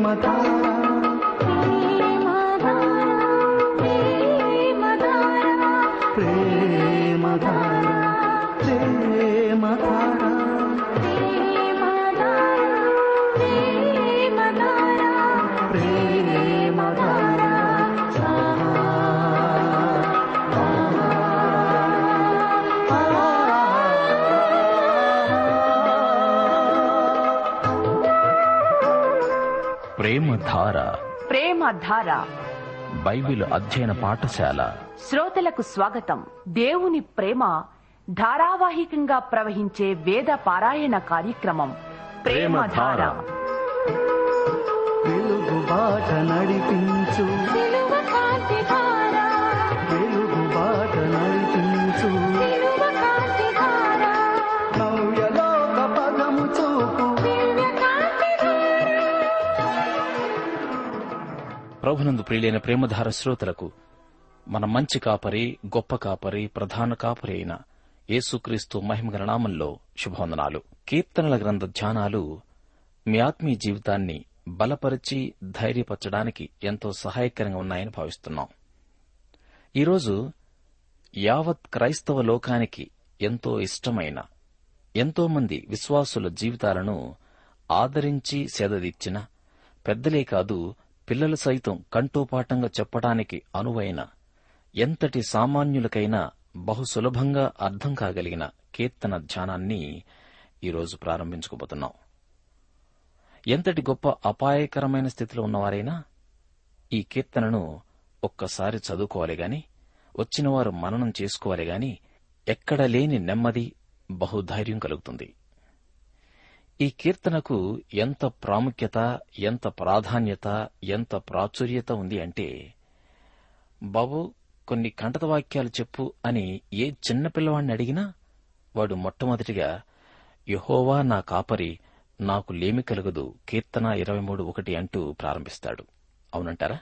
ప్రేమధార ప్రేమధార Bible అధ్యయన పాఠశాల శ్రోతలకు స్వాగతం దేవుని ప్రేమ ధారావాహికంగా ప్రవహించే వేద పారాయణ కార్యక్రమం ప్రేమధార వెలుగు బాట నడిపించు వెలుగు బాట నడిపించు నవ్యలోక పదము చూపు ప్రభునందు ప్రియులైన ప్రేమధార శ్రోతలకు మన మంచి కాపరి గొప్ప కాపరి ప్రధాన కాపరి అయిన యేసుక్రీస్తు మహిమగల నామంలో శుభవందనాలు కీర్తనల గ్రంథ ధ్యానాలు మీ ఆత్మీయ జీవితాన్ని బలపరిచి ధైర్యపరచడానికి ఎంతో సహాయకరంగా ఉన్నాయని భావిస్తున్నాం ఈరోజు యావత్ క్రైస్తవ లోకానికి ఎంతో ఇష్టమైన ఎంతో మంది విశ్వాసుల జీవితాలను ఆదరించి సేదదీర్చిన పెద్దలే కాదు పిల్లలు సైతం కంటోపాఠంగా చెప్పడానికి అనువైన ఎంతటి సామాన్యులకైనా బహు సులభంగా అర్థం కాగలిగిన కీర్తన ధ్యానాన్ని ఈరోజు ప్రారంభించుకోబోతున్నాం ఎంతటి గొప్ప అపాయకరమైన స్థితిలో ఉన్నవారైనా ఈ కీర్తనను ఒక్కసారి చదువుకోవాలి గాని వచ్చినవారు మననం చేసుకోవాలి గాని ఎక్కడ లేని నెమ్మది బహుధైర్యం కలుగుతుంది ఈ కీర్తనకు ఎంత ప్రాముఖ్యత ఎంత ప్రాధాన్యత ఎంత ప్రాచుర్యత ఉంది అంటే బాబు కొన్ని కంటత వాక్యాలు చెప్పు అని ఏ చిన్నపిల్లవాడిని అడిగినా వాడు మొట్టమొదటిగా యహోవా నా కాపరి నాకు లేమి కలగదు కీర్తన ఇరవై మూడు ఒకటి అంటూ ప్రారంభిస్తాడు అవునంటారా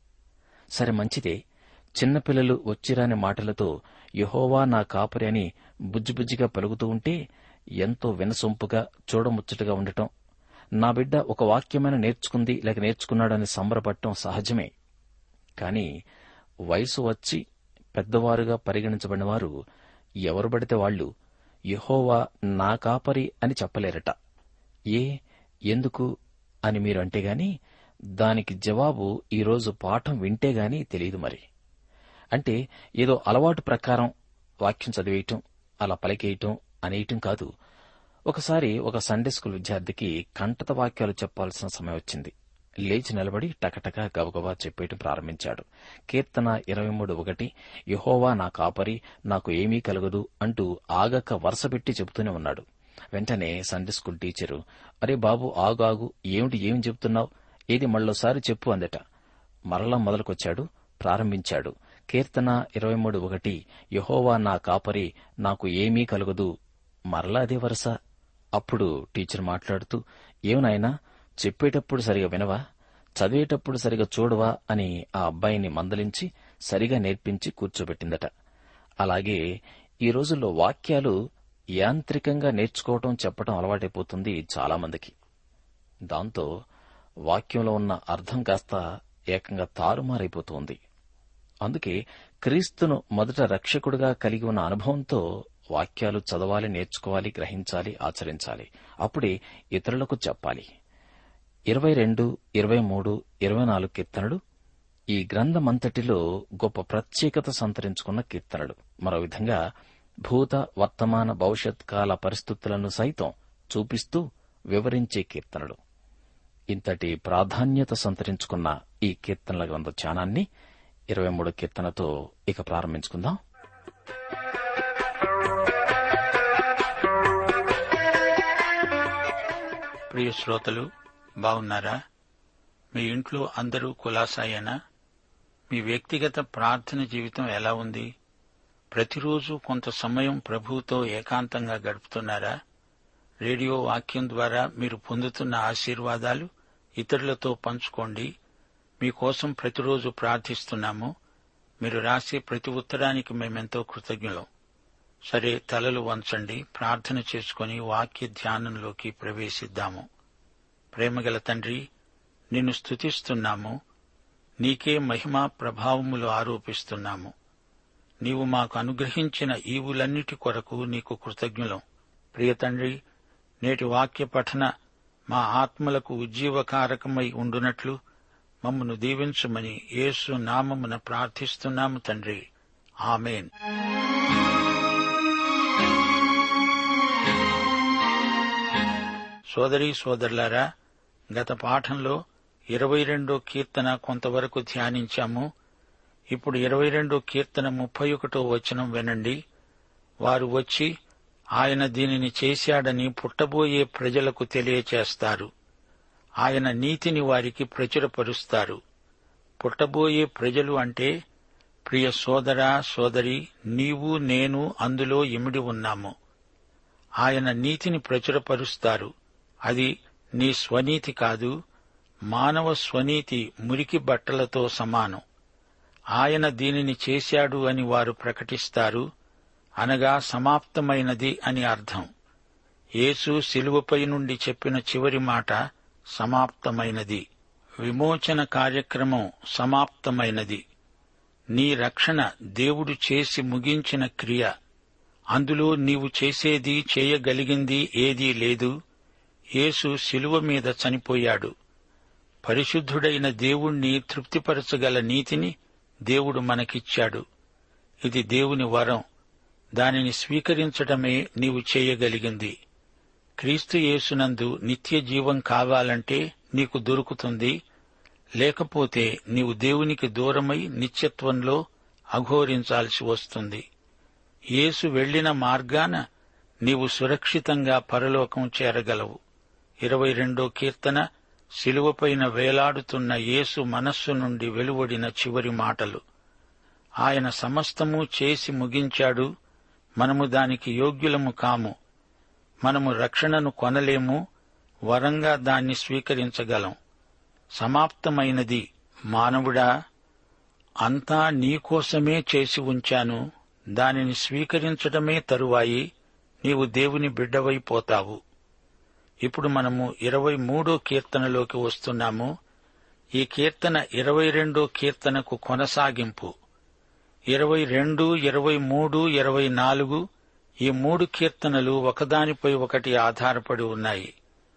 సరే మంచిదే చిన్నపిల్లలు వచ్చిరాని మాటలతో యహోవా నా కాపరి అని బుజ్జిబుజ్జిగా పలుకుతూ ఉంటే ఎంతో వినసొంపుగా చూడముచ్చటగా ఉండటం నా బిడ్డ ఒక వాక్యమైన నేర్చుకుంది లేక నేర్చుకున్నాడని సంబరపడటం సహజమే కాని వయసు వచ్చి పెద్దవారుగా పరిగణించబడిన వారు ఎవరు పడితే వాళ్లు యహోవా నా కాపరి అని చెప్పలేరట ఏ ఎందుకు అని మీరు అంటే గాని దానికి జవాబు ఈరోజు పాఠం వింటే గాని తెలియదు మరి అంటే ఏదో అలవాటు ప్రకారం వాక్యం చదివేయటం అలా పలికేయటం అనేయటం కాదు ఒకసారి ఒక సండే స్కూల్ విద్యార్థికి కంటత వాక్యాలు చెప్పాల్సిన సమయం వచ్చింది లేచి నిలబడి టకటక గబగబా చెప్పేయటం ప్రారంభించాడు కీర్తన ఇరవై మూడు ఒకటి యహోవా నా కాపరి నాకు ఏమీ కలగదు అంటూ ఆగక వరుసపెట్టి చెబుతూనే ఉన్నాడు వెంటనే సండే స్కూల్ టీచరు అరే బాబు ఆగు ఆగు ఏమిటి ఏమి చెబుతున్నావు ఏది మళ్ళోసారి చెప్పు అందట మరలా మొదలుకొచ్చాడు ప్రారంభించాడు కీర్తన ఇరవై మూడు ఒకటి యహోవా నా కాపరి నాకు ఏమీ కలగదు మరలా అదే వరుస అప్పుడు టీచర్ మాట్లాడుతూ ఏమనాయనా చెప్పేటప్పుడు సరిగా వినవా చదివేటప్పుడు సరిగా చూడవా అని ఆ అబ్బాయిని మందలించి సరిగా నేర్పించి కూర్చోబెట్టిందట అలాగే ఈ రోజుల్లో వాక్యాలు యాంత్రికంగా నేర్చుకోవటం చెప్పటం అలవాటైపోతుంది చాలా మందికి దాంతో వాక్యంలో ఉన్న అర్థం కాస్త ఏకంగా తారుమారైపోతోంది అందుకే క్రీస్తును మొదట రక్షకుడిగా కలిగి ఉన్న అనుభవంతో వాక్యాలు చదవాలి నేర్చుకోవాలి గ్రహించాలి ఆచరించాలి అప్పుడే ఇతరులకు చెప్పాలి ఇరవై రెండు ఇరవై మూడు ఇరవై నాలుగు కీర్తనలు ఈ గ్రంథమంతటిలో గొప్ప ప్రత్యేకత సంతరించుకున్న కీర్తనలు మరో విధంగా భూత వర్తమాన భవిష్యత్ కాల పరిస్థితులను సైతం చూపిస్తూ వివరించే కీర్తనలు ఇంతటి ప్రాధాన్యత సంతరించుకున్న ఈ కీర్తనల గ్రంథ ధ్యానాన్ని ఇరవై మూడు కీర్తనతో ఇక ప్రారంభించుకుందాం ప్రియ శ్రోతలు బాగున్నారా మీ ఇంట్లో అందరూ కులాసాయేనా మీ వ్యక్తిగత ప్రార్థన జీవితం ఎలా ఉంది ప్రతిరోజు కొంత సమయం ప్రభువుతో ఏకాంతంగా గడుపుతున్నారా రేడియో వాక్యం ద్వారా మీరు పొందుతున్న ఆశీర్వాదాలు ఇతరులతో పంచుకోండి మీకోసం ప్రతిరోజు ప్రార్థిస్తున్నాము మీరు రాసే ప్రతి ఉత్తరానికి మేమెంతో కృతజ్ఞులం సరే తలలు వంచండి ప్రార్థన చేసుకుని వాక్య ధ్యానంలోకి ప్రవేశిద్దాము ప్రేమగల తండ్రి నిన్ను స్తుతిస్తున్నాము నీకే మహిమ ప్రభావములు ఆరోపిస్తున్నాము నీవు మాకు అనుగ్రహించిన ఈవులన్నిటి కొరకు నీకు కృతజ్ఞులం ప్రియతండ్రి నేటి వాక్య పఠన మా ఆత్మలకు ఉజ్జీవకారకమై ఉండునట్లు మమ్మను దీవించమని యేసు నామమున ప్రార్థిస్తున్నాము తండ్రి ఆమెన్ సోదరీ సోదరులారా గత పాఠంలో ఇరవై రెండో కీర్తన కొంతవరకు ధ్యానించాము ఇప్పుడు ఇరవై రెండో కీర్తన ముప్పై ఒకటో వచనం వినండి వారు వచ్చి ఆయన దీనిని చేశాడని పుట్టబోయే ప్రజలకు తెలియచేస్తారు ఆయన నీతిని వారికి ప్రచురపరుస్తారు పుట్టబోయే ప్రజలు అంటే ప్రియ సోదరా సోదరి నీవు నేను అందులో ఇమిడి ఉన్నాము ఆయన నీతిని ప్రచురపరుస్తారు అది నీ స్వనీతి కాదు మానవ స్వనీతి మురికి బట్టలతో సమానం ఆయన దీనిని చేశాడు అని వారు ప్రకటిస్తారు అనగా సమాప్తమైనది అని అర్థం యేసు శిలువపై నుండి చెప్పిన చివరి మాట సమాప్తమైనది విమోచన కార్యక్రమం సమాప్తమైనది నీ రక్షణ దేవుడు చేసి ముగించిన క్రియ అందులో నీవు చేసేది చేయగలిగింది ఏదీ లేదు యేసు శిలువ మీద చనిపోయాడు పరిశుద్ధుడైన దేవుణ్ణి తృప్తిపరచగల నీతిని దేవుడు మనకిచ్చాడు ఇది దేవుని వరం దానిని స్వీకరించడమే నీవు చేయగలిగింది క్రీస్తు యేసునందు నిత్య జీవం కావాలంటే నీకు దొరుకుతుంది లేకపోతే నీవు దేవునికి దూరమై నిత్యత్వంలో అఘోరించాల్సి వస్తుంది యేసు వెళ్లిన మార్గాన నీవు సురక్షితంగా పరలోకం చేరగలవు ఇరవై రెండో కీర్తన శిలువపైన వేలాడుతున్న యేసు మనస్సు నుండి వెలువడిన చివరి మాటలు ఆయన సమస్తము చేసి ముగించాడు మనము దానికి యోగ్యులము కాము మనము రక్షణను కొనలేము వరంగా దాన్ని స్వీకరించగలం సమాప్తమైనది మానవుడా అంతా నీకోసమే చేసి ఉంచాను దానిని స్వీకరించడమే తరువాయి నీవు దేవుని బిడ్డవైపోతావు ఇప్పుడు మనము ఇరవై మూడో కీర్తనలోకి వస్తున్నాము ఈ కీర్తన ఇరవై రెండో కీర్తనకు కొనసాగింపు ఇరవై రెండు ఇరవై మూడు ఇరవై నాలుగు ఈ మూడు కీర్తనలు ఒకదానిపై ఒకటి ఆధారపడి ఉన్నాయి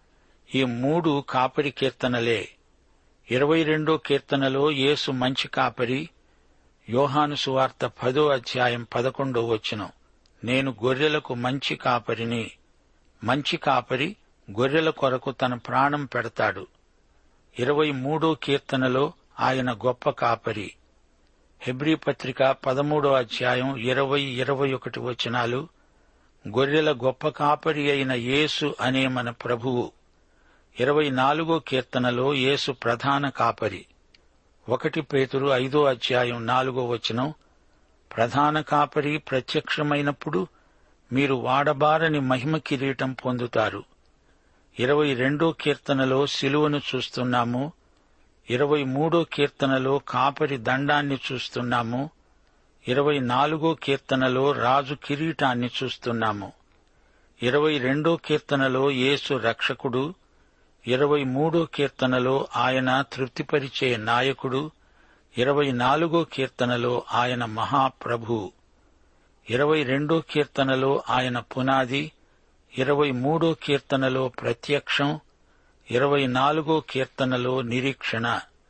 ఈ మూడు కాపరి కీర్తనలే ఇరవై రెండో కీర్తనలో యేసు మంచి కాపరి యోహాను సువార్త పదో అధ్యాయం పదకొండో వచనం నేను గొర్రెలకు మంచి కాపరిని మంచి కాపరి గొర్రెల కొరకు తన ప్రాణం పెడతాడు ఇరవై మూడో కీర్తనలో ఆయన గొప్ప కాపరి హెబ్రీ పత్రిక పదమూడో అధ్యాయం ఇరవై ఇరవై ఒకటి వచనాలు గొర్రెల గొప్ప కాపరి అయిన యేసు అనే మన ప్రభువు ఇరవై నాలుగో కీర్తనలో యేసు ప్రధాన కాపరి ఒకటి పేతురు ఐదో అధ్యాయం నాలుగో వచనం ప్రధాన కాపరి ప్రత్యక్షమైనప్పుడు మీరు వాడబారని మహిమ కిరీటం పొందుతారు ఇరవై రెండో కీర్తనలో శిలువను చూస్తున్నాము ఇరవై మూడో కీర్తనలో కాపరి దండాన్ని చూస్తున్నాము ఇరవై నాలుగో కీర్తనలో రాజు కిరీటాన్ని చూస్తున్నాము ఇరవై రెండో కీర్తనలో యేసు రక్షకుడు ఇరవై మూడో కీర్తనలో ఆయన తృప్తిపరిచే నాయకుడు ఇరవై నాలుగో కీర్తనలో ఆయన మహాప్రభు ఇరవై రెండో కీర్తనలో ఆయన పునాది ఇరవై మూడో కీర్తనలో ప్రత్యక్షం ఇరవై నాలుగో కీర్తనలో నిరీక్షణ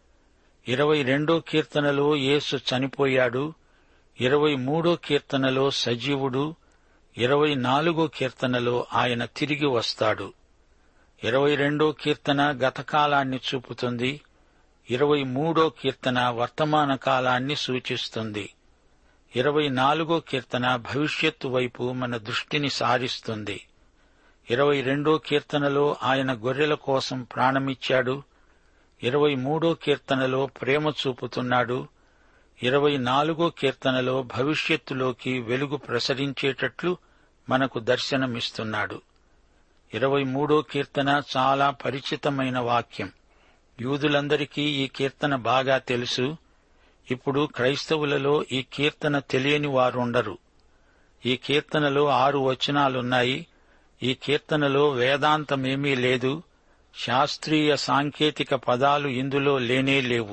ఇరవై రెండో కీర్తనలో యేసు చనిపోయాడు ఇరవై మూడో కీర్తనలో సజీవుడు ఇరవై నాలుగో కీర్తనలో ఆయన తిరిగి వస్తాడు ఇరవై రెండో కీర్తన గతకాలాన్ని చూపుతుంది ఇరవై మూడో కీర్తన వర్తమాన కాలాన్ని సూచిస్తుంది ఇరవై నాలుగో కీర్తన భవిష్యత్తు వైపు మన దృష్టిని సారిస్తుంది ఇరవై రెండో కీర్తనలో ఆయన గొర్రెల కోసం ప్రాణమిచ్చాడు ఇరవై మూడో కీర్తనలో ప్రేమ చూపుతున్నాడు ఇరవై నాలుగో కీర్తనలో భవిష్యత్తులోకి వెలుగు ప్రసరించేటట్లు మనకు దర్శనమిస్తున్నాడు ఇరవై మూడో కీర్తన చాలా పరిచితమైన వాక్యం యూదులందరికీ ఈ కీర్తన బాగా తెలుసు ఇప్పుడు క్రైస్తవులలో ఈ కీర్తన తెలియని వారుండరు ఈ కీర్తనలో ఆరు వచనాలున్నాయి ఈ కీర్తనలో వేదాంతమేమీ లేదు శాస్త్రీయ సాంకేతిక పదాలు ఇందులో లేనే లేవు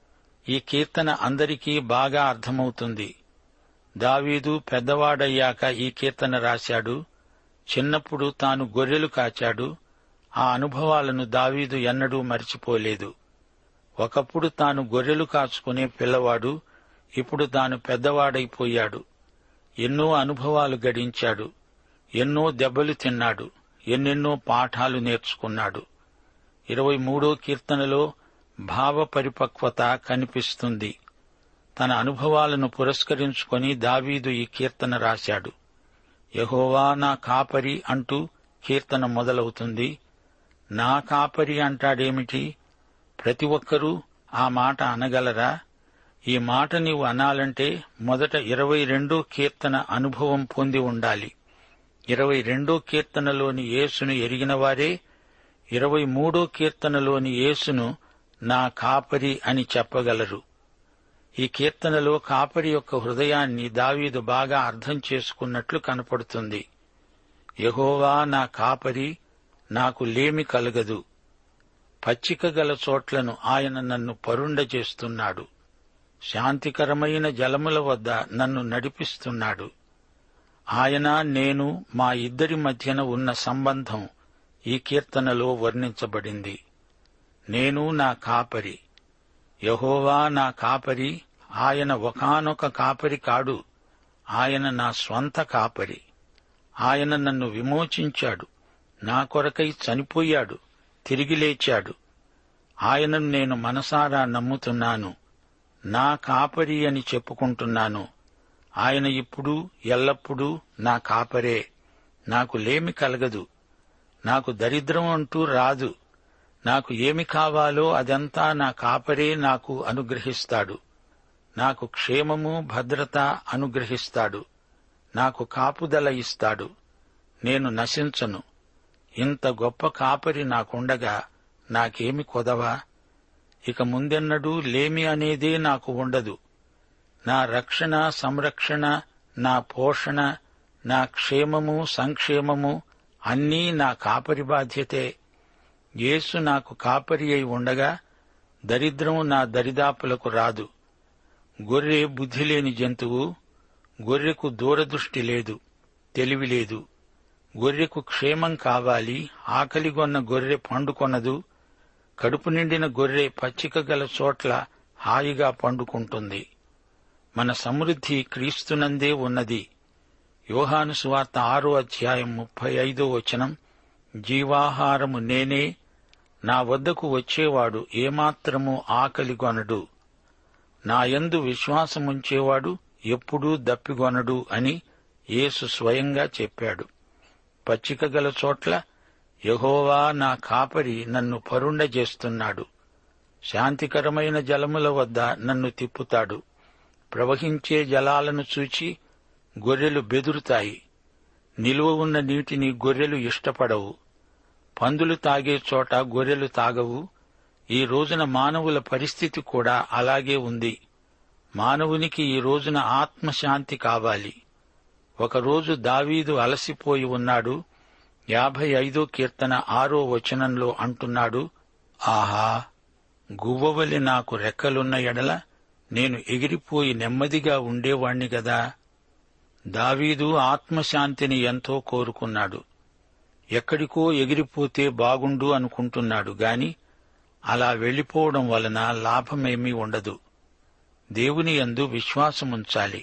ఈ కీర్తన అందరికీ బాగా అర్థమవుతుంది దావీదు పెద్దవాడయ్యాక ఈ కీర్తన రాశాడు చిన్నప్పుడు తాను గొర్రెలు కాచాడు ఆ అనుభవాలను దావీదు ఎన్నడూ మరిచిపోలేదు ఒకప్పుడు తాను గొర్రెలు కాచుకునే పిల్లవాడు ఇప్పుడు తాను పెద్దవాడైపోయాడు ఎన్నో అనుభవాలు గడించాడు ఎన్నో దెబ్బలు తిన్నాడు ఎన్నెన్నో పాఠాలు నేర్చుకున్నాడు ఇరవై మూడో కీర్తనలో భావ పరిపక్వత కనిపిస్తుంది తన అనుభవాలను పురస్కరించుకొని దావీదు ఈ కీర్తన రాశాడు యహోవా నా కాపరి అంటూ కీర్తన మొదలవుతుంది నా కాపరి అంటాడేమిటి ప్రతి ఒక్కరూ ఆ మాట అనగలరా ఈ మాట నీవు అనాలంటే మొదట ఇరవై రెండో కీర్తన అనుభవం పొంది ఉండాలి ఇరవై రెండో కీర్తనలోని యేసును ఎరిగినవారే ఇరవై మూడో కీర్తనలోని యేసును నా కాపరి అని చెప్పగలరు ఈ కీర్తనలో కాపరి యొక్క హృదయాన్ని దావీదు బాగా అర్థం చేసుకున్నట్లు కనపడుతుంది యహోవా నా కాపరి నాకు లేమి కలగదు పచ్చిక గల చోట్లను ఆయన నన్ను పరుండ చేస్తున్నాడు శాంతికరమైన జలముల వద్ద నన్ను నడిపిస్తున్నాడు ఆయన నేను మా ఇద్దరి మధ్యన ఉన్న సంబంధం ఈ కీర్తనలో వర్ణించబడింది నేను నా కాపరి యహోవా నా కాపరి ఆయన ఒకానొక కాపరి కాడు ఆయన నా స్వంత కాపరి ఆయన నన్ను విమోచించాడు నా కొరకై చనిపోయాడు తిరిగి లేచాడు ఆయనను నేను మనసారా నమ్ముతున్నాను నా కాపరి అని చెప్పుకుంటున్నాను ఆయన ఇప్పుడు ఎల్లప్పుడూ నా కాపరే నాకు లేమి కలగదు నాకు దరిద్రం అంటూ రాదు నాకు ఏమి కావాలో అదంతా నా కాపరే నాకు అనుగ్రహిస్తాడు నాకు క్షేమము భద్రత అనుగ్రహిస్తాడు నాకు కాపుదల ఇస్తాడు నేను నశించను ఇంత గొప్ప కాపరి నాకుండగా నాకేమి కొదవా ఇక ముందెన్నడూ లేమి అనేదే నాకు ఉండదు నా రక్షణ సంరక్షణ నా పోషణ నా క్షేమము సంక్షేమము అన్నీ నా కాపరి బాధ్యతే యేసు నాకు కాపరి అయి ఉండగా దరిద్రం నా దరిదాపులకు రాదు గొర్రె బుద్ధిలేని జంతువు గొర్రెకు దూరదృష్టి లేదు తెలివి లేదు గొర్రెకు క్షేమం కావాలి ఆకలిగొన్న గొర్రె పండుకొనదు కడుపు నిండిన గొర్రె పచ్చిక గల చోట్ల హాయిగా పండుకుంటుంది మన సమృద్ధి క్రీస్తునందే ఉన్నది యోహాను సువార్త ఆరో అధ్యాయం ముప్పై ఐదో వచనం జీవాహారము నేనే నా వద్దకు వచ్చేవాడు ఏమాత్రము ఆకలిగొనడు నా యందు విశ్వాసముంచేవాడు ఎప్పుడూ దప్పిగొనడు అని యేసు స్వయంగా చెప్పాడు పచ్చిక గల చోట్ల యహోవా నా కాపరి నన్ను పరుండ చేస్తున్నాడు శాంతికరమైన జలముల వద్ద నన్ను తిప్పుతాడు ప్రవహించే జలాలను చూచి గొర్రెలు బెదురుతాయి నిలువ ఉన్న నీటిని గొర్రెలు ఇష్టపడవు పందులు తాగే చోట గొర్రెలు తాగవు ఈ రోజున మానవుల పరిస్థితి కూడా అలాగే ఉంది మానవునికి ఈ రోజున ఆత్మశాంతి కావాలి ఒకరోజు దావీదు అలసిపోయి ఉన్నాడు యాభై ఐదో కీర్తన ఆరో వచనంలో అంటున్నాడు ఆహా గువ్వవలి నాకు రెక్కలున్న ఎడల నేను ఎగిరిపోయి నెమ్మదిగా ఉండేవాణ్ణి గదా దావీదు ఆత్మశాంతిని ఎంతో కోరుకున్నాడు ఎక్కడికో ఎగిరిపోతే బాగుండు అనుకుంటున్నాడు గాని అలా వెళ్లిపోవడం వలన లాభమేమీ ఉండదు దేవుని యందు విశ్వాసముంచాలి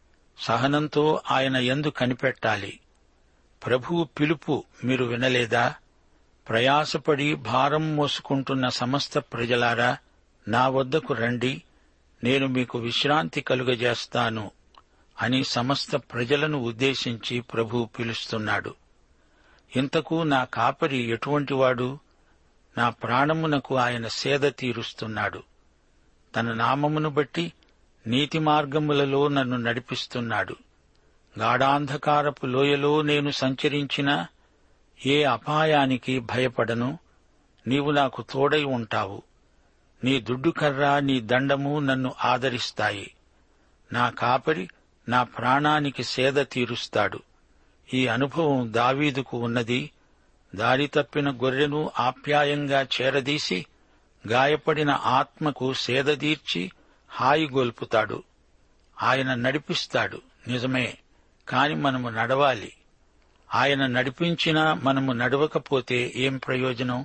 సహనంతో ఆయన యందు కనిపెట్టాలి ప్రభువు పిలుపు మీరు వినలేదా ప్రయాసపడి భారం మోసుకుంటున్న సమస్త ప్రజలారా నా వద్దకు రండి నేను మీకు విశ్రాంతి కలుగజేస్తాను అని సమస్త ప్రజలను ఉద్దేశించి ప్రభు పిలుస్తున్నాడు ఇంతకు నా కాపరి ఎటువంటివాడు నా ప్రాణమునకు ఆయన సేద తీరుస్తున్నాడు తన నామమును బట్టి నీతి మార్గములలో నన్ను నడిపిస్తున్నాడు గాఢాంధకారపు లోయలో నేను సంచరించినా ఏ అపాయానికి భయపడను నీవు నాకు తోడై ఉంటావు నీ దుడ్డుకర్ర నీ దండము నన్ను ఆదరిస్తాయి నా కాపరి నా ప్రాణానికి సేద తీరుస్తాడు ఈ అనుభవం దావీదుకు ఉన్నది దారి తప్పిన గొర్రెను ఆప్యాయంగా చేరదీసి గాయపడిన ఆత్మకు సేదదీర్చి హాయిగొల్పుతాడు ఆయన నడిపిస్తాడు నిజమే కాని మనము నడవాలి ఆయన నడిపించినా మనము నడవకపోతే ఏం ప్రయోజనం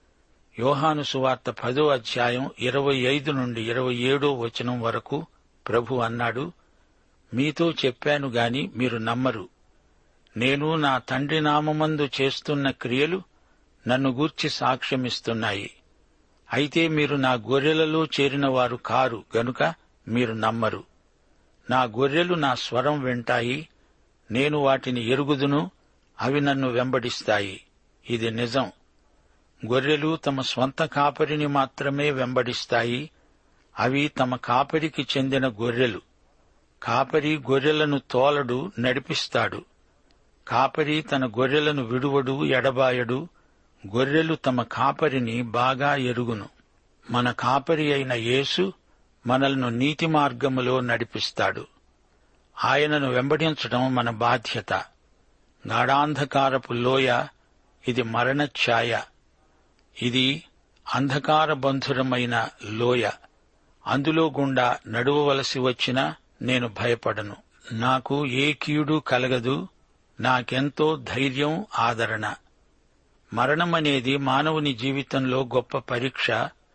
యోహాను సువార్త పదో అధ్యాయం ఇరవై ఐదు నుండి ఇరవై ఏడో వచనం వరకు ప్రభు అన్నాడు మీతో చెప్పాను గాని మీరు నమ్మరు నేను నా తండ్రి నామమందు చేస్తున్న క్రియలు నన్ను గూర్చి సాక్ష్యమిస్తున్నాయి అయితే మీరు నా గొర్రెలలో చేరిన వారు కారు గనుక మీరు నమ్మరు నా గొర్రెలు నా స్వరం వింటాయి నేను వాటిని ఎరుగుదును అవి నన్ను వెంబడిస్తాయి ఇది నిజం గొర్రెలు తమ స్వంత కాపరిని మాత్రమే వెంబడిస్తాయి అవి తమ కాపరికి చెందిన గొర్రెలు కాపరి గొర్రెలను తోలడు నడిపిస్తాడు కాపరి తన గొర్రెలను విడువడు ఎడబాయడు గొర్రెలు తమ కాపరిని బాగా ఎరుగును మన కాపరి అయిన యేసు మనల్ని నీతి మార్గములో నడిపిస్తాడు ఆయనను వెంబడించడం మన బాధ్యత గాఢాంధకారపు లోయ ఇది మరణఛాయ ఇది అంధకారబంధురమైన లోయ అందులో గుండా నడువవలసి వచ్చినా నేను భయపడను నాకు ఏ కీడు కలగదు నాకెంతో ధైర్యం ఆదరణ మరణమనేది మానవుని జీవితంలో గొప్ప పరీక్ష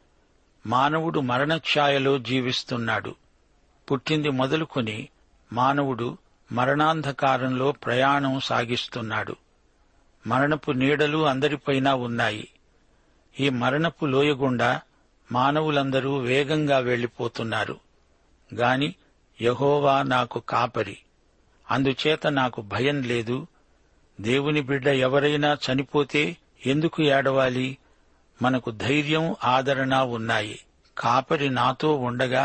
మానవుడు మరణఛాయలో జీవిస్తున్నాడు పుట్టింది మొదలుకొని మానవుడు మరణాంధకారంలో ప్రయాణం సాగిస్తున్నాడు మరణపు నీడలు అందరిపైనా ఉన్నాయి ఈ మరణపు లోయగుండా మానవులందరూ వేగంగా వెళ్లిపోతున్నారు గాని యహోవా నాకు కాపరి అందుచేత నాకు భయం లేదు దేవుని బిడ్డ ఎవరైనా చనిపోతే ఎందుకు ఏడవాలి మనకు ధైర్యం ఆదరణ ఉన్నాయి కాపరి నాతో ఉండగా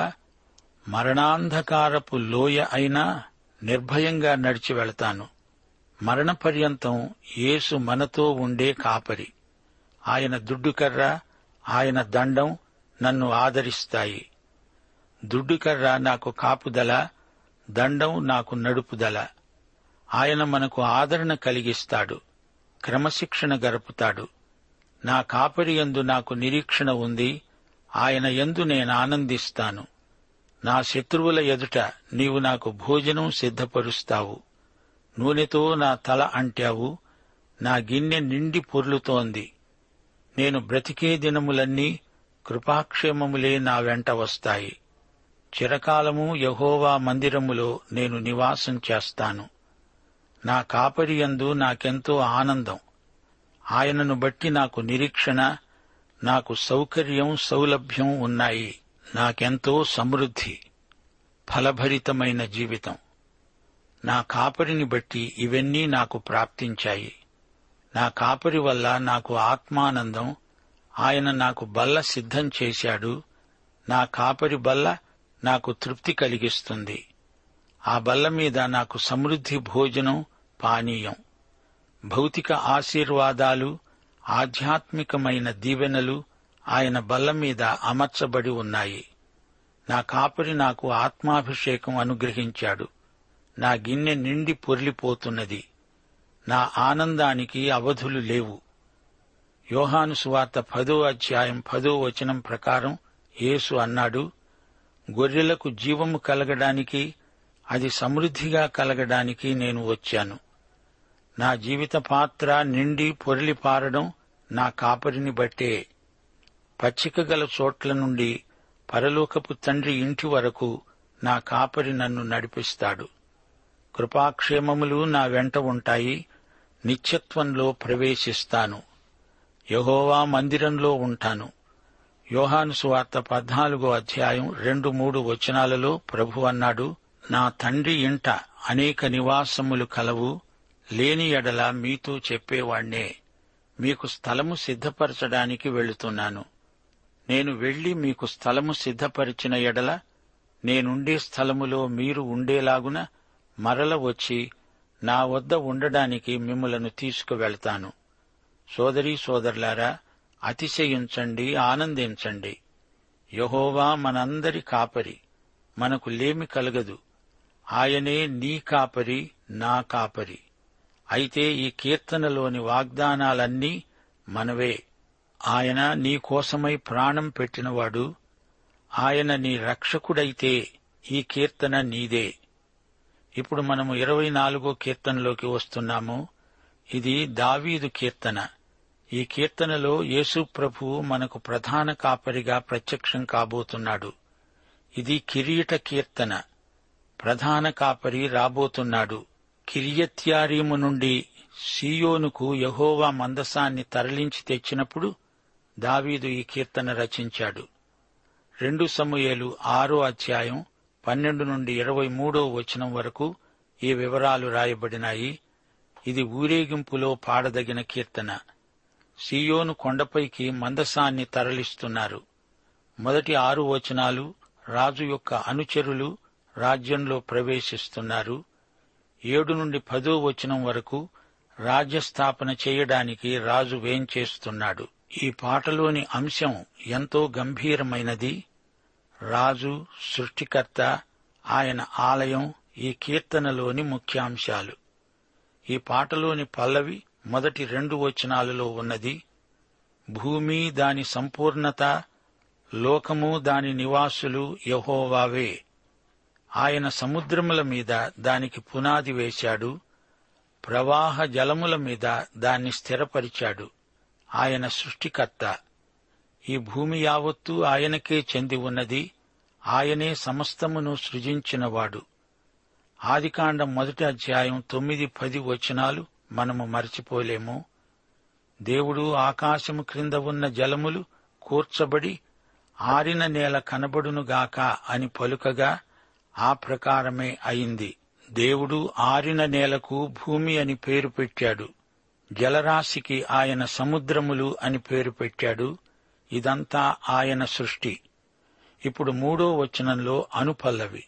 మరణాంధకారపు లోయ అయినా నిర్భయంగా నడిచి వెళతాను మరణ పర్యంతం యేసు మనతో ఉండే కాపరి ఆయన దుడ్డుకర్ర ఆయన దండం నన్ను ఆదరిస్తాయి దుడ్డుకర్ర నాకు కాపుదల దండం నాకు నడుపుదల ఆయన మనకు ఆదరణ కలిగిస్తాడు క్రమశిక్షణ గరుపుతాడు నా కాపరి యందు నాకు నిరీక్షణ ఉంది ఆయన యందు నేను ఆనందిస్తాను నా శత్రువుల ఎదుట నీవు నాకు భోజనం సిద్ధపరుస్తావు నూనెతో నా తల అంటావు నా గిన్నె నిండి పొర్లుతోంది నేను బ్రతికే దినములన్నీ కృపాక్షేమములే నా వెంట వస్తాయి చిరకాలము యహోవా మందిరములో నేను నివాసం చేస్తాను నా కాపరియందు నాకెంతో ఆనందం ఆయనను బట్టి నాకు నిరీక్షణ నాకు సౌకర్యం సౌలభ్యం ఉన్నాయి నాకెంతో సమృద్ధి ఫలభరితమైన జీవితం నా కాపరిని బట్టి ఇవన్నీ నాకు ప్రాప్తించాయి నా కాపరి వల్ల నాకు ఆత్మానందం ఆయన నాకు బల్ల సిద్ధం చేశాడు నా కాపరి బల్ల నాకు తృప్తి కలిగిస్తుంది ఆ బల్ల మీద నాకు సమృద్ధి భోజనం పానీయం భౌతిక ఆశీర్వాదాలు ఆధ్యాత్మికమైన దీవెనలు ఆయన బల్ల మీద అమర్చబడి ఉన్నాయి నా కాపరి నాకు ఆత్మాభిషేకం అనుగ్రహించాడు నా గిన్నె నిండి పొర్లిపోతున్నది నా ఆనందానికి అవధులు లేవు యోహాను సువార్త పదో అధ్యాయం పదో వచనం ప్రకారం యేసు అన్నాడు గొర్రెలకు జీవము కలగడానికి అది సమృద్ధిగా కలగడానికి నేను వచ్చాను నా జీవిత పాత్ర నిండి పొరలి పారడం నా కాపరిని బట్టే పచ్చిక గల చోట్ల నుండి పరలోకపు తండ్రి ఇంటి వరకు నా కాపరి నన్ను నడిపిస్తాడు కృపాక్షేమములు నా వెంట ఉంటాయి నిత్యత్వంలో ప్రవేశిస్తాను యహోవా మందిరంలో ఉంటాను యోహాను సువార్త పద్నాలుగో అధ్యాయం రెండు మూడు వచనాలలో ప్రభు అన్నాడు నా తండ్రి ఇంట అనేక నివాసములు కలవు లేని ఎడల మీతో చెప్పేవాణ్ణే మీకు స్థలము సిద్ధపరచడానికి వెళుతున్నాను నేను వెళ్లి మీకు స్థలము సిద్ధపరిచిన ఎడల నేనుండే స్థలములో మీరు ఉండేలాగున మరల వచ్చి నా వద్ద ఉండడానికి మిమ్మలను తీసుకువెళ్తాను సోదరీ సోదరులారా అతిశయించండి ఆనందించండి యహోవా మనందరి కాపరి మనకు లేమి కలగదు ఆయనే నీ కాపరి నా కాపరి అయితే ఈ కీర్తనలోని వాగ్దానాలన్నీ మనవే ఆయన నీ కోసమై ప్రాణం పెట్టినవాడు ఆయన నీ రక్షకుడైతే ఈ కీర్తన నీదే ఇప్పుడు మనము ఇరవై నాలుగో కీర్తనలోకి వస్తున్నాము ఇది దావీదు కీర్తన ఈ కీర్తనలో యేసు ప్రభువు మనకు ప్రధాన కాపరిగా ప్రత్యక్షం కాబోతున్నాడు ఇది కిరీట కీర్తన ప్రధాన కాపరి రాబోతున్నాడు కిరియత్యారీము నుండి సీయోనుకు యహోవా మందసాన్ని తరలించి తెచ్చినప్పుడు దావీదు ఈ కీర్తన రచించాడు రెండు సమూయేలు ఆరో అధ్యాయం పన్నెండు నుండి ఇరవై మూడో వచనం వరకు ఈ వివరాలు రాయబడినాయి ఇది ఊరేగింపులో పాడదగిన కీర్తన సీయోను కొండపైకి మందసాన్ని తరలిస్తున్నారు మొదటి ఆరు వచనాలు రాజు యొక్క అనుచరులు రాజ్యంలో ప్రవేశిస్తున్నారు ఏడు నుండి పదో వచనం వరకు రాజ్యస్థాపన చేయడానికి రాజు వేంచేస్తున్నాడు ఈ పాటలోని అంశం ఎంతో గంభీరమైనది రాజు సృష్టికర్త ఆయన ఆలయం ఈ కీర్తనలోని ముఖ్యాంశాలు ఈ పాటలోని పల్లవి మొదటి రెండు వచనాలలో ఉన్నది భూమి దాని సంపూర్ణత లోకము దాని నివాసులు యహోవావే ఆయన సముద్రముల మీద దానికి పునాది వేశాడు ప్రవాహ జలముల మీద దాన్ని స్థిరపరిచాడు ఆయన సృష్టికర్త ఈ భూమి యావత్తూ ఆయనకే చెంది ఉన్నది ఆయనే సమస్తమును సృజించినవాడు ఆదికాండం మొదటి అధ్యాయం తొమ్మిది పది వచనాలు మనము మరచిపోలేము దేవుడు ఆకాశము క్రింద ఉన్న జలములు కూర్చబడి ఆరిన నేల కనబడునుగాక అని పలుకగా ఆ ప్రకారమే అయింది దేవుడు ఆరిన నేలకు భూమి అని పేరు పెట్టాడు జలరాశికి ఆయన సముద్రములు అని పేరు పెట్టాడు ఇదంతా ఆయన సృష్టి ఇప్పుడు మూడో వచనంలో అనుపల్లవి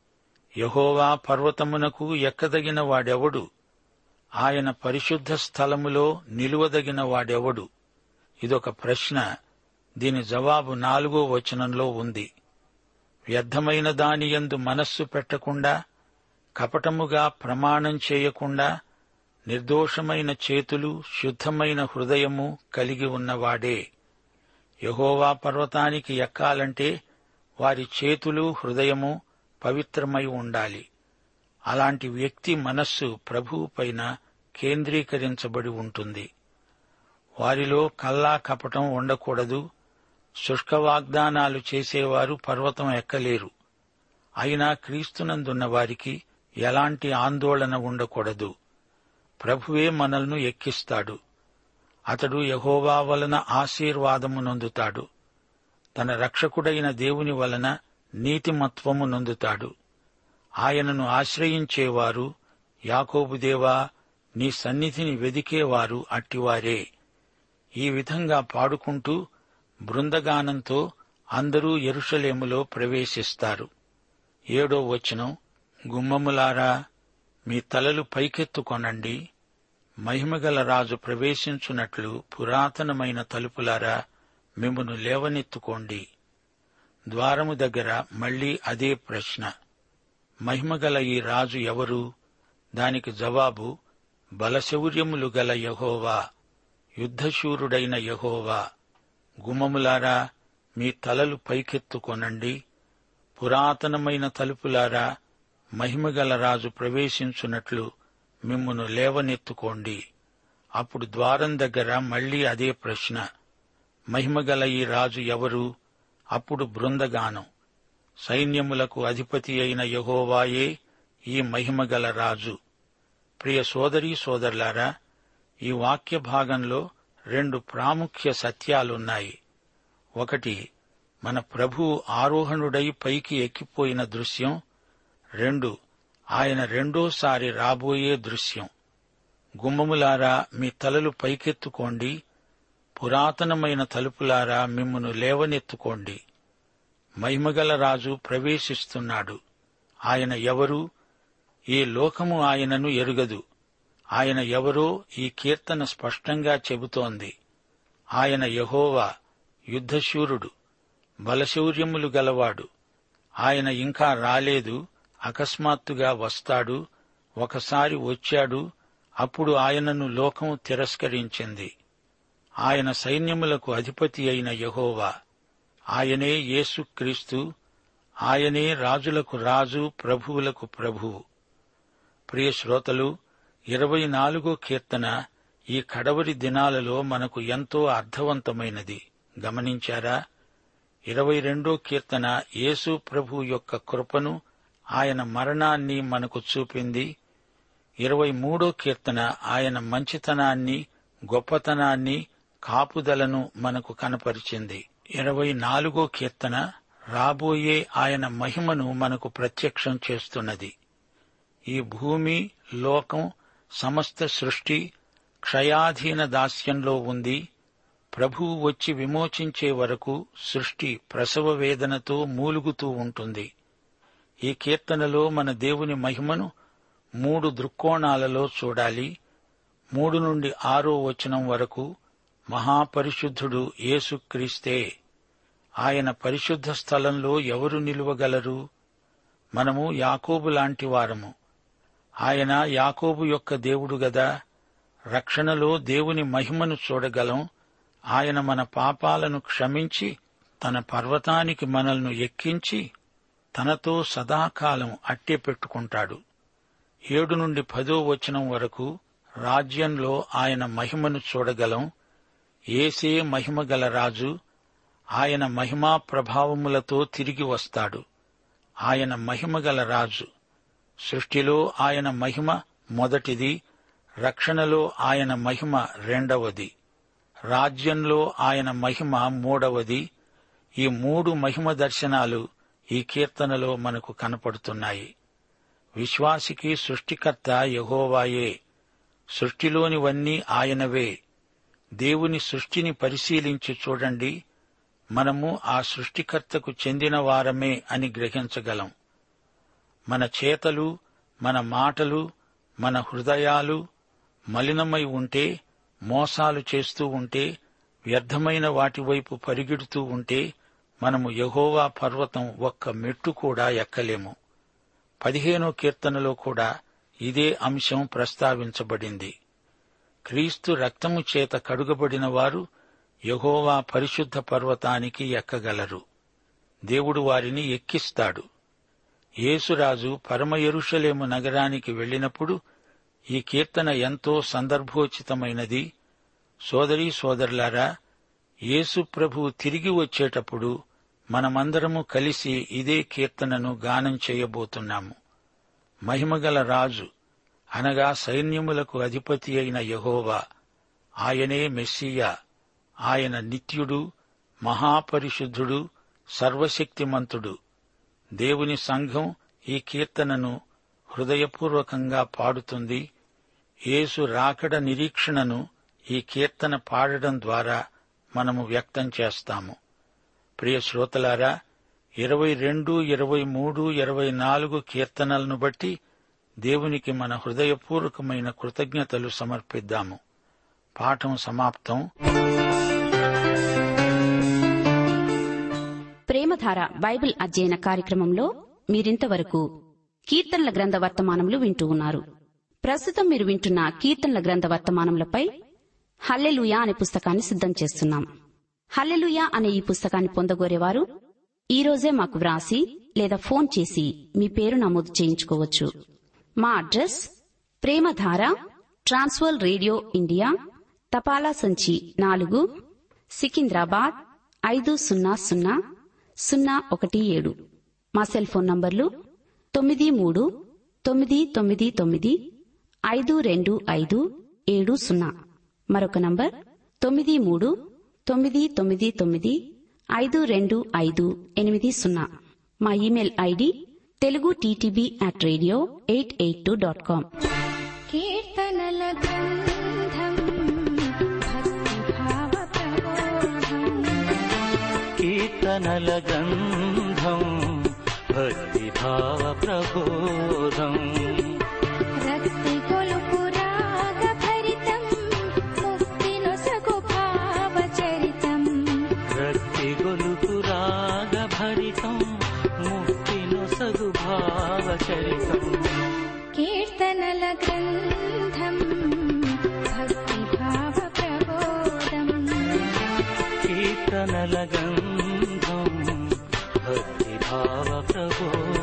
యహోవా పర్వతమునకు ఎక్కదగిన వాడెవడు ఆయన పరిశుద్ధ స్థలములో నిలువదగిన వాడెవడు ఇదొక ప్రశ్న దీని జవాబు నాలుగో వచనంలో ఉంది వ్యర్థమైన దానియందు మనస్సు పెట్టకుండా కపటముగా ప్రమాణం చేయకుండా నిర్దోషమైన చేతులు శుద్ధమైన హృదయము కలిగి ఉన్నవాడే యహోవా పర్వతానికి ఎక్కాలంటే వారి చేతులు హృదయము పవిత్రమై ఉండాలి అలాంటి వ్యక్తి మనస్సు ప్రభువుపైన కేంద్రీకరించబడి ఉంటుంది వారిలో కల్లా కపటం ఉండకూడదు శుష్క వాగ్దానాలు చేసేవారు పర్వతం ఎక్కలేరు అయినా క్రీస్తునందున్న వారికి ఎలాంటి ఆందోళన ఉండకూడదు ప్రభువే మనల్ని ఎక్కిస్తాడు అతడు యహోవా వలన ఆశీర్వాదము నొందుతాడు తన రక్షకుడైన దేవుని వలన నీతిమత్వము నొందుతాడు ఆయనను ఆశ్రయించేవారు యాకోబుదేవా నీ సన్నిధిని వెదికేవారు అట్టివారే ఈ విధంగా పాడుకుంటూ బృందగానంతో అందరూ ఎరుషలేములో ప్రవేశిస్తారు ఏడో వచనం గుమ్మములారా మీ తలలు పైకెత్తుకొనండి మహిమగల రాజు ప్రవేశించున్నట్లు పురాతనమైన తలుపులారా మిమ్మను లేవనెత్తుకోండి ద్వారము దగ్గర మళ్లీ అదే ప్రశ్న మహిమగల ఈ రాజు ఎవరు దానికి జవాబు బలశౌర్యములు గల యహోవా యుద్ధశూరుడైన యహోవా గుమ్మములారా మీ తలలు పైకెత్తుకొనండి పురాతనమైన తలుపులారా మహిమగల రాజు ప్రవేశించున్నట్లు మిమ్మును లేవనెత్తుకోండి అప్పుడు ద్వారం దగ్గర మళ్లీ అదే ప్రశ్న మహిమగల ఈ రాజు ఎవరు అప్పుడు బృందగానం సైన్యములకు అధిపతి అయిన యహోవాయే ఈ మహిమగల రాజు ప్రియ సోదరీ సోదరులారా ఈ వాక్య భాగంలో రెండు ప్రాముఖ్య సత్యాలున్నాయి ఒకటి మన ప్రభు ఆరోహణుడై పైకి ఎక్కిపోయిన దృశ్యం రెండు ఆయన రెండోసారి రాబోయే దృశ్యం గుమ్మములారా మీ తలలు పైకెత్తుకోండి పురాతనమైన తలుపులారా మిమ్మును లేవనెత్తుకోండి మహిమగల రాజు ప్రవేశిస్తున్నాడు ఆయన ఎవరు ఈ లోకము ఆయనను ఎరుగదు ఆయన ఎవరో ఈ కీర్తన స్పష్టంగా చెబుతోంది ఆయన యహోవా యుద్ధశూరుడు బలశౌర్యములు గలవాడు ఆయన ఇంకా రాలేదు అకస్మాత్తుగా వస్తాడు ఒకసారి వచ్చాడు అప్పుడు ఆయనను లోకం తిరస్కరించింది ఆయన సైన్యములకు అధిపతి అయిన యహోవా ఆయనే యేసుక్రీస్తు ఆయనే రాజులకు రాజు ప్రభువులకు ప్రభువు ప్రియ శ్రోతలు ఇరవై నాలుగో కీర్తన ఈ కడవరి దినాలలో మనకు ఎంతో అర్థవంతమైనది గమనించారా ఇరవై రెండో కీర్తన యేసు ప్రభు యొక్క కృపను ఆయన మరణాన్ని మనకు చూపింది ఇరవై మూడో కీర్తన ఆయన మంచితనాన్ని గొప్పతనాన్ని కాపుదలను మనకు కనపరిచింది ఇరవై నాలుగో కీర్తన రాబోయే ఆయన మహిమను మనకు ప్రత్యక్షం చేస్తున్నది ఈ భూమి లోకం సమస్త సృష్టి క్షయాధీన దాస్యంలో ఉంది ప్రభువు వచ్చి విమోచించే వరకు సృష్టి ప్రసవ వేదనతో మూలుగుతూ ఉంటుంది ఈ కీర్తనలో మన దేవుని మహిమను మూడు దృక్కోణాలలో చూడాలి మూడు నుండి ఆరో వచనం వరకు మహాపరిశుద్ధుడు యేసుక్రీస్తే ఆయన పరిశుద్ధ స్థలంలో ఎవరు నిలువగలరు మనము యాకోబు లాంటి వారము ఆయన యాకోబు యొక్క దేవుడు గదా రక్షణలో దేవుని మహిమను చూడగలం ఆయన మన పాపాలను క్షమించి తన పర్వతానికి మనల్ని ఎక్కించి తనతో సదాకాలం అట్టె పెట్టుకుంటాడు ఏడు నుండి పదో వచనం వరకు రాజ్యంలో ఆయన మహిమను చూడగలం ఏసే మహిమగల రాజు ఆయన మహిమా ప్రభావములతో తిరిగి వస్తాడు ఆయన మహిమగల రాజు సృష్టిలో ఆయన మహిమ మొదటిది రక్షణలో ఆయన మహిమ రెండవది రాజ్యంలో ఆయన మహిమ మూడవది ఈ మూడు మహిమ దర్శనాలు ఈ కీర్తనలో మనకు కనపడుతున్నాయి విశ్వాసికి సృష్టికర్త యహోవాయే సృష్టిలోనివన్నీ ఆయనవే దేవుని సృష్టిని పరిశీలించి చూడండి మనము ఆ సృష్టికర్తకు చెందిన వారమే అని గ్రహించగలం మన చేతలు మన మాటలు మన హృదయాలు మలినమై ఉంటే మోసాలు చేస్తూ ఉంటే వ్యర్థమైన వాటి వైపు పరిగెడుతూ ఉంటే మనము యహోవా పర్వతం ఒక్క మెట్టు కూడా ఎక్కలేము పదిహేనో కీర్తనలో కూడా ఇదే అంశం ప్రస్తావించబడింది క్రీస్తు రక్తము చేత కడుగబడిన వారు యహోవా పరిశుద్ధ పర్వతానికి ఎక్కగలరు దేవుడు వారిని ఎక్కిస్తాడు యేసురాజు పరమయరుషలేము నగరానికి వెళ్లినప్పుడు ఈ కీర్తన ఎంతో సందర్భోచితమైనది సోదరీ సోదరులారా యేసు ప్రభు తిరిగి వచ్చేటప్పుడు మనమందరము కలిసి ఇదే కీర్తనను గానం చేయబోతున్నాము మహిమగల రాజు అనగా సైన్యములకు అధిపతి అయిన యహోవా ఆయనే మెస్సియా ఆయన నిత్యుడు మహాపరిశుద్ధుడు సర్వశక్తిమంతుడు దేవుని సంఘం ఈ కీర్తనను హృదయపూర్వకంగా పాడుతుంది యేసు రాకడ నిరీక్షణను ఈ కీర్తన పాడడం ద్వారా మనము వ్యక్తం చేస్తాము ప్రియ శ్రోతలారా ఇరవై రెండు ఇరవై మూడు ఇరవై నాలుగు కీర్తనలను బట్టి దేవునికి మన హృదయపూర్వకమైన కృతజ్ఞతలు సమర్పిద్దాము పాఠం సమాప్తం ప్రేమధార బైబిల్ అధ్యయన కార్యక్రమంలో మీరింతవరకు కీర్తనల గ్రంథ వర్తమానములు వింటూ ఉన్నారు ప్రస్తుతం మీరు వింటున్న కీర్తనల గ్రంథ వర్తమానములపై హల్లెలూయా అనే పుస్తకాన్ని సిద్ధం చేస్తున్నాం హల్లెలూయా అనే ఈ పుస్తకాన్ని పొందగోరేవారు ఈ రోజే మాకు వ్రాసి లేదా ఫోన్ చేసి మీ పేరు నమోదు చేయించుకోవచ్చు మా address Premadhara Trans World radio India తపాలా సంచి నాలుగు సికింద్రాబాద్ ఐదు సున్నా సున్నా సున్నా ఒకటి ఏడు మా సెల్ ఫోన్ నంబర్లు తొమ్మిది మూడు తొమ్మిది తొమ్మిది తొమ్మిది ఐదు రెండు ఐదు ఏడు సున్నా మరొక నంబర్ తొమ్మిది మూడు తొమ్మిది తొమ్మిది తొమ్మిది ఐదు రెండు ఐదు ఎనిమిది సున్నా మా email ID Telugu TTB at radio eight eight two dot com కీర్తనల గ్రంథం భక్తిభావ ప్రబోధం కీర్తనల గంధం భక్తిభావ ప్రబోధం రక్తి కొలుపు రాగ భరితం ముక్తి నొసగు భావ చరితం రక్తి గొలుపు రాగ భరితం ముక్తి నొసగు భావ చరితం కీర్తనల గ్రంథం గంధం భక్తిభావ ప్రబోధం